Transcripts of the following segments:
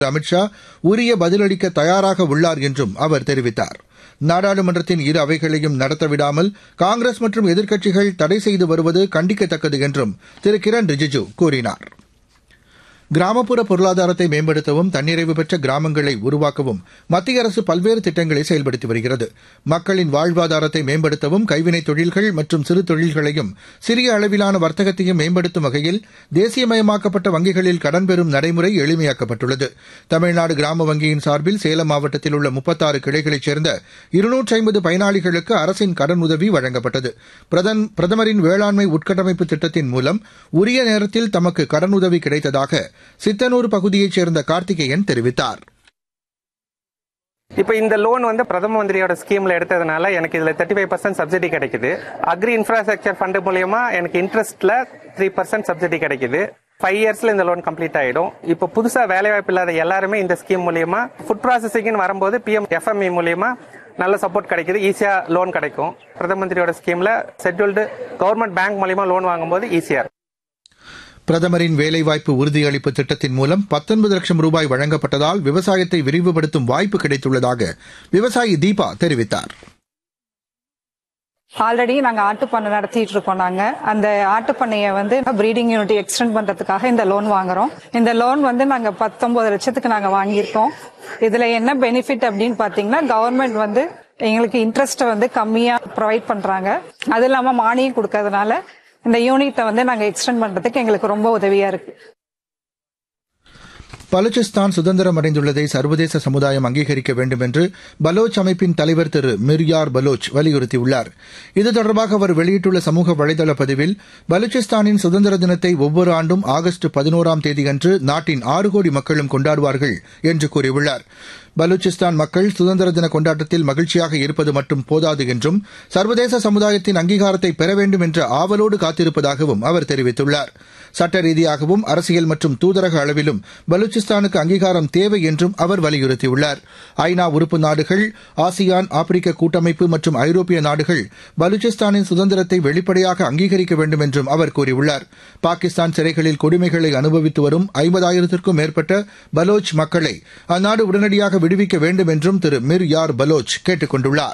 அமித்ஷா உரிய பதிலளிக்க தயாராக உள்ளார் என்றும் அவர் தெரிவித்தார் நாடாளுமன்றத்தின் இரு அவைகளையும் நடத்தவிடாமல் காங்கிரஸ் மற்றும் எதிர்க்கட்சிகள் தடை செய்து வருவது கண்டிக்கத்தக்கது என்றும் திரு கிரண் ரிஜிஜு கூறினார் கிராமப்புற பொருளாதாரத்தை மேம்படுத்தவும் தன்னிறைவு பெற்ற கிராமங்களை உருவாக்கவும் மத்திய அரசு பல்வேறு திட்டங்களை செயல்படுத்தி வருகிறது மக்களின் வாழ்வாதாரத்தை மேம்படுத்தவும் கைவினைத் தொழில்கள் மற்றும் சிறு தொழில்களையும் சிறிய அளவிலான வர்த்தகத்தையும் மேம்படுத்தும் வகையில் தேசியமயமாக்கப்பட்ட வங்கிகளில் கடன் பெறும் நடைமுறை எளிமையாக்கப்பட்டுள்ளது தமிழ்நாடு கிராம வங்கியின் சார்பில் சேலம் மாவட்டத்தில் உள்ள முப்பத்தாறு கிளைகளைச் சேர்ந்த இருநூற்றி ஐம்பது பயனாளிகளுக்கு அரசின் கடனுதவி வழங்கப்பட்டது பிரதமரின் வேளாண்மை உட்கட்டமைப்பு திட்டத்தின் மூலம் உரிய நேரத்தில் தமக்கு கடனுதவி கிடைத்ததாக சித்தனூர் பகுதியைச் சேர்ந்த கார்த்திகேயன் தெரிவித்தார் இப்போ இந்த லோன் வந்து பிரதம மந்திரியோட ஸ்கீம்ல எடுத்ததுனால எனக்கு இதுல தேர்ட்டி ஃபைவ் பர்சன்ட் சப்சிடி கிடைக்குது அக்ரி இன்ஃப்ராஸ்ட்ரக்சர் ஃபண்ட் மூலியமா எனக்கு இன்ட்ரெஸ்ட்ல த்ரீ பர்சன்ட் சப்சிடி கிடைக்குது ஃபைவ் இயர்ஸ்ல இந்த லோன் கம்ப்ளீட் ஆயிடும் இப்போ புதுசா வேலை வாய்ப்பு இல்லாத எல்லாருமே இந்த ஸ்கீம் மூலியமா ஃபுட் ப்ராசஸிங் வரும்போது பிஎம் எஃப்எம்இ மூலியமா நல்ல சப்போர்ட் கிடைக்குது ஈஸியா லோன் கிடைக்கும் பிரதம மந்திரியோட ஸ்கீம்ல ஷெட்யூல்டு கவர்மெண்ட் பேங்க் மூலியமா லோன் வாங்கும்போது ஈஸியா இருக்கும் பிரதமரின் வேலைவாய்ப்பு உறுதியளிப்பு திட்டத்தின் மூலம் பத்தொன்பது லட்சம் ரூபாய் வழங்கப்பட்டதால் விவசாயத்தை விரிவுபடுத்தும் வாய்ப்பு கிடைத்துள்ளதாக விவசாயி தீபா தெரிவித்தார் ஆல்ரெடி நாங்க ஆட்டுப்பண்ணை நடத்திட்டு இருக்கோம் நாங்க அந்த ஆட்டுப்பண்ணையை வந்து பிரீடிங் யூனிட் எக்ஸ்டெண்ட் பண்றதுக்காக இந்த லோன் வாங்குறோம் இந்த லோன் வந்து நாங்க பத்தொன்பது லட்சத்துக்கு நாங்க வாங்கியிருக்கோம் இதுல என்ன பெனிஃபிட் அப்படின்னு பாத்தீங்கன்னா கவர்மெண்ட் வந்து எங்களுக்கு இன்ட்ரெஸ்ட் வந்து கம்மியா ப்ரொவைட் பண்றாங்க அது இல்லாம மானியம் கொடுக்கறதுனால இந்த யூனிட்டை வந்து நாங்க எக்ஸ்டெண்ட் பண்றதுக்கு எங்களுக்கு ரொம்ப உதவியா இருக்கு பலுச்சிஸ்தான் சுதந்திரம் அடைந்துள்ளதை சர்வதேச சமுதாயம் அங்கீகரிக்க வேண்டும் என்று பலோச் அமைப்பின் தலைவர் திரு மிர்யார் பலோச் வலியுறுத்தியுள்ளார் இது தொடர்பாக அவர் வெளியிட்டுள்ள சமூக வலைதள பதிவில் பலுச்சிஸ்தானின் சுதந்திர தினத்தை ஒவ்வொரு ஆண்டும் ஆகஸ்ட் பதினோராம் தேதியன்று நாட்டின் ஆறு கோடி மக்களும் கொண்டாடுவார்கள் என்று கூறியுள்ளார் பலூச்சிஸ்தான் மக்கள் சுதந்திர தின கொண்டாட்டத்தில் மகிழ்ச்சியாக இருப்பது மட்டும் போதாது என்றும் சர்வதேச சமுதாயத்தின் அங்கீகாரத்தை பெற வேண்டும் என்ற ஆவலோடு காத்திருப்பதாகவும் அவர் தெரிவித்துள்ளார் சட்ட ரீதியாகவும் அரசியல் மற்றும் தூதரக அளவிலும் பலூச்சிஸ்தானுக்கு அங்கீகாரம் தேவை என்றும் அவர் வலியுறுத்தியுள்ளார் ஐநா உறுப்பு நாடுகள் ஆசியான் ஆப்பிரிக்க கூட்டமைப்பு மற்றும் ஐரோப்பிய நாடுகள் பலூச்சிஸ்தானின் சுதந்திரத்தை வெளிப்படையாக அங்கீகரிக்க வேண்டும் என்றும் அவர் கூறியுள்ளார் பாகிஸ்தான் சிறைகளில் கொடுமைகளை அனுபவித்து வரும் ஐம்பதாயிரத்திற்கும் மேற்பட்ட பலோச் மக்களை அந்நாடு உடனடியாக விடுவிக்க வேண்டும் என்றும் திரு மிர் யார் பலோச் கேட்டுக் கொண்டுள்ளார்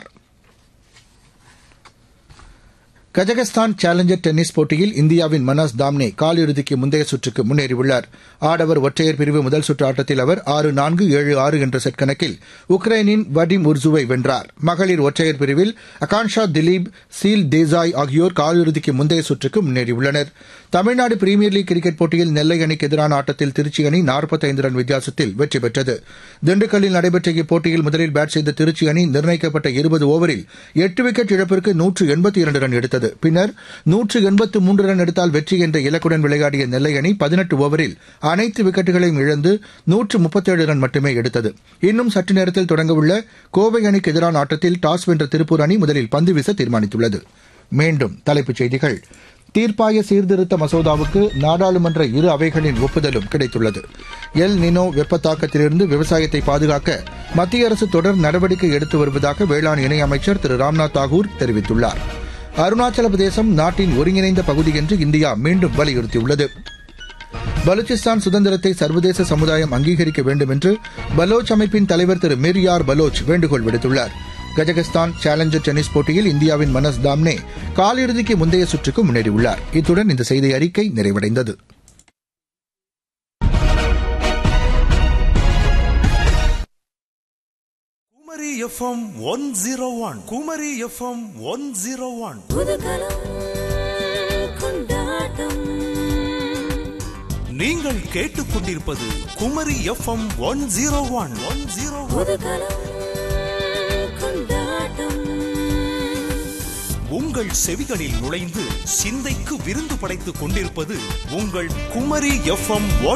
கஜகஸ்தான் சேலஞ்சர் டென்னிஸ் போட்டியில் இந்தியாவின் மனாஸ் தாம்னே காலிறுதிக்கு முந்தைய சுற்றுக்கு முன்னேறியுள்ளார் ஆடவர் ஒற்றையர் பிரிவு முதல் சுற்று ஆட்டத்தில் அவர் ஆறு நான்கு ஏழு ஆறு என்ற செட் கணக்கில் உக்ரைனின் வடிம் உர்சுவை வென்றார் மகளிர் ஒற்றையர் பிரிவில் அகான்ஷா திலீப் சீல் தேசாய் ஆகியோர் காலிறுதிக்கு முந்தைய சுற்றுக்கு முன்னேறியுள்ளனர் தமிழ்நாடு பிரீமியர் லீக் கிரிக்கெட் போட்டியில் நெல்லை அணிக்கு எதிரான ஆட்டத்தில் திருச்சி அணி நாற்பத்தைந்து ரன் வித்தியாசத்தில் வெற்றி பெற்றது திண்டுக்கல்லில் நடைபெற்ற இப்போட்டியில் முதலில் பேட் செய்த திருச்சி அணி நிர்ணயிக்கப்பட்ட இருபது ஓவரில் எட்டு விக்கெட் இழப்பிற்கு நூற்று எண்பத்தி இரண்டு ரன் எடுத்தது பின்னர் நூற்று எண்பத்து மூன்று ரன் எடுத்தால் வெற்றி என்ற இலக்குடன் விளையாடிய நெல்லை அணி பதினெட்டு ஓவரில் அனைத்து விக்கெட்டுகளையும் இழந்து நூற்று முப்பத்தேழு ரன் மட்டுமே எடுத்தது இன்னும் சற்று நேரத்தில் தொடங்கவுள்ள கோவை அணிக்கு எதிரான ஆட்டத்தில் டாஸ் வென்ற திருப்பூர் அணி முதலில் பந்து வீச தீர்மானித்துள்ளது மீண்டும் தலைப்புச் செய்திகள் தீர்ப்பாய சீர்திருத்த மசோதாவுக்கு நாடாளுமன்ற இரு அவைகளின் ஒப்புதலும் கிடைத்துள்ளது எல் நினோ வெப்ப தாக்கத்திலிருந்து விவசாயத்தை பாதுகாக்க மத்திய அரசு தொடர் நடவடிக்கை எடுத்து வருவதாக வேளாண் இணையமைச்சர் திரு ராம்நாத் தாகூர் தெரிவித்துள்ளார் அருணாச்சல பிரதேசம் நாட்டின் ஒருங்கிணைந்த பகுதி என்று இந்தியா மீண்டும் வலியுறுத்தியுள்ளது பலூச்சிஸ்தான் சுதந்திரத்தை சர்வதேச சமுதாயம் அங்கீகரிக்க வேண்டும் என்று பலோச் அமைப்பின் தலைவர் திரு மிர்யார் பலோச் வேண்டுகோள் விடுத்துள்ளார் கஜகஸ்தான் சேலஞ்சர் டென்னிஸ் போட்டியில் இந்தியாவின் மனஸ் தாம்னே காலிறுதிக்கு முந்தைய சுற்றுக்கு முன்னேறியுள்ளார் இத்துடன் இந்த செய்தி அறிக்கை நிறைவடைந்தது Kumari FM one zero one Kumari FM one zero one நீங்கள் கேட்டுக்கொண்டிருப்பது Kumari FM one zero one one zero உங்கள் செவிகளில் நுழைந்து சிந்தைக்கு விருந்து படைத்துக் கொண்டிருப்பது உங்கள் குமரி எஃப்எம் ஒன்